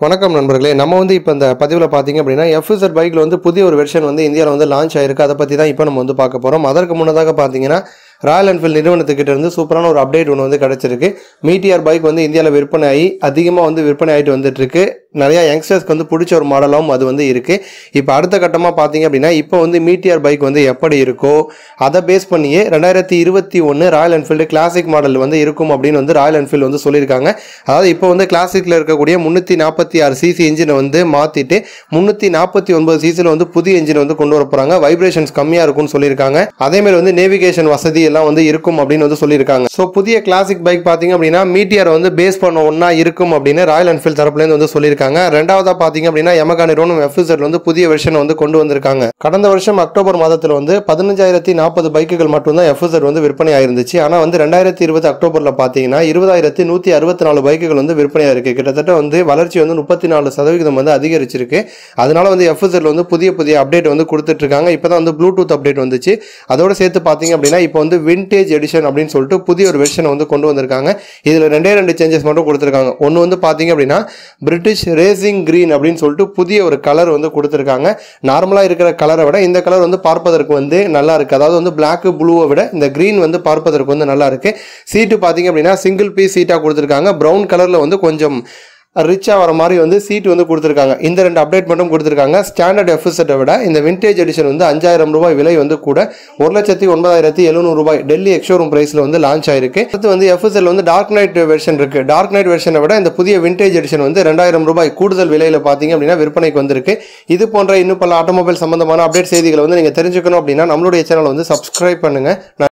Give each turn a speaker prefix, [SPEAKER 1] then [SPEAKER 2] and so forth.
[SPEAKER 1] வணக்கம் நண்பர்களே நம்ம வந்து இப்போ இந்த பதிவில் பார்த்தீங்க அப்படின்னா எஃப்இசட் பைக்கில் வந்து புதிய ஒரு வெர்ஷன் வந்து இந்தியாவில் வந்து லான்ச் ஆயிருக்கு அதை பற்றி தான் இப்போ நம்ம வந்து பார்க்க போகிறோம் அதற்கு முன்னதாக பார்த்தீங்கன்னா ராயல் என்ஃபீல்ட் நிறுவனத்துக்கிட்ட இருந்து சூப்பரான ஒரு அப்டேட் ஒன்று வந்து கிடச்சிருக்கு மீட்டிஆர் பைக் வந்து இந்தியாவில் விற்பனை ஆகி அதிகமாக வந்து விற்பனை ஆகிட்டு வந்துட்டு இருக்கு நிறையா யங்ஸ்டர்ஸ்க்கு வந்து பிடிச்ச ஒரு மாடலாகவும் அது வந்து இருக்குது இப்போ அடுத்த கட்டமாக பார்த்தீங்க அப்படின்னா இப்போ வந்து மீட்டிஆர் பைக் வந்து எப்படி இருக்கோ அதை பேஸ் பண்ணியே ரெண்டாயிரத்தி இருபத்தி ஒன்று ராயல் என்ஃபீல்டு கிளாசிக் மாடல் வந்து இருக்கும் அப்படின்னு வந்து ராயல் என்ஃபீல்டு வந்து சொல்லியிருக்காங்க அதாவது இப்போ வந்து கிளாசிக்கில் இருக்கக்கூடிய முந்நூற்றி நாற்பத்தி ஆறு சிசி இன்ஜினை வந்து மாற்றிட்டு முந்நூற்றி நாற்பத்தி ஒன்பது சிசியில் வந்து புதிய இன்ஜின் வந்து கொண்டு வர போகிறாங்க வைப்ரேஷன்ஸ் கம்மியாக இருக்கும்னு சொல்லியிருக்காங்க அதேமாதிரி வந்து நேவிகேஷன் வசதி எல்லாம் வந்து இருக்கும் அப்படின்னு வந்து சொல்லியிருக்காங்க ஸோ புதிய கிளாசிக் பைக் பார்த்தீங்க அப்படின்னா மீட்டியர் வந்து பேஸ் பண்ண ஒன்றா இருக்கும் அப்படின்னு ராயல் என்ஃபீல்ட் தரப்புலேருந்து வந்து சொல்லியிருக்காங்க ரெண்டாவதாக பார்த்தீங்க அப்படின்னா எமகா நிறுவனம் எஃப்இசட் வந்து புதிய வெர்ஷனை வந்து கொண்டு வந்திருக்காங்க கடந்த வருஷம் அக்டோபர் மாதத்தில் வந்து பதினஞ்சாயிரத்தி நாற்பது பைக்குகள் மட்டும்தான் எஃப்இசட் வந்து விற்பனை ஆயிருந்துச்சு ஆனால் வந்து ரெண்டாயிரத்தி இருபது அக்டோபரில் பார்த்தீங்கன்னா இருபதாயிரத்தி நூற்றி அறுபத்தி நாலு பைக்குகள் வந்து விற்பனையாக இருக்குது கிட்டத்தட்ட வந்து வளர்ச்சி வந்து முப்பத்தி நாலு சதவீதம் வந்து அதிகரிச்சிருக்கு அதனால வந்து எஃப்எஸ்எல் வந்து புதிய புதிய அப்டேட் வந்து கொடுத்துட்டு இருக்காங்க இப்போ தான் வந்து ப்ளூடூத் அப்டேட் வந்துச்சு அதோட சேர்த்து பார்த்தீங்க அப்படின்னா இப்போ வந்து விண்டேஜ் எடிஷன் அப்படின்னு சொல்லிட்டு புதிய ஒரு வெர்ஷனை வந்து கொண்டு வந்திருக்காங்க இதில் ரெண்டே ரெண்டு சேஞ்சஸ் மட்டும் கொடுத்துருக்காங்க ஒன்று வந்து பார்த்தீங்க அப்படின்னா பிரிட்டிஷ் ரேசிங் கிரீன் அப்படின்னு சொல்லிட்டு புதிய ஒரு கலர் வந்து கொடுத்துருக்காங்க நார்மலாக இருக்கிற கலரை விட இந்த கலர் வந்து பார்ப்பதற்கு வந்து நல்லா இருக்குது அதாவது வந்து பிளாக் ப்ளூவை விட இந்த க்ரீன் வந்து பார்ப்பதற்கு வந்து நல்லா இருக்குது சீட்டு பார்த்தீங்க அப்படின்னா சிங்கிள் பீஸ் சீட்டாக கொடுத்துருக்காங்க ப்ரௌன் கலரில் வந்து கொஞ்சம் ரிச்சாக வர மாதிரி வந்து சீட் வந்து கொடுத்துருக்காங்க இந்த ரெண்டு அப்டேட் மட்டும் கொடுத்துருக்காங்க ஸ்டாண்டர்ட் எஃப்எஸ்எட்டை விட இந்த விண்டேஜ் எடிஷன் வந்து அஞ்சாயிரம் ரூபாய் விலை வந்து கூட ஒரு லட்சத்தி ஒன்பதாயிரத்தி எழுநூறு ரூபாய் டெல்லி எக்ஷோரூம் பிரைஸில் வந்து லான்ச் ஆயிருக்கு அடுத்து வந்து எஃப்எஸ்எல் வந்து டார்க் நைட் வெர்ஷன் இருக்கு டார்க் நைட் வெர்ஷனை விட இந்த புதிய விண்டேஜ் எடிஷன் வந்து ரெண்டாயிரம் ரூபாய் கூடுதல் விலையில் பார்த்தீங்க அப்படின்னா விற்பனைக்கு வந்திருக்கு இது போன்ற இன்னும் பல ஆட்டோமொபைல் சம்பந்தமான அப்டேட் செய்திகளை வந்து நீங்கள் தெரிஞ்சுக்கணும் அப்படின்னா நம்மளுடைய சேனலை வந்து சப்ஸ்கிரைப் பண்ணுங்க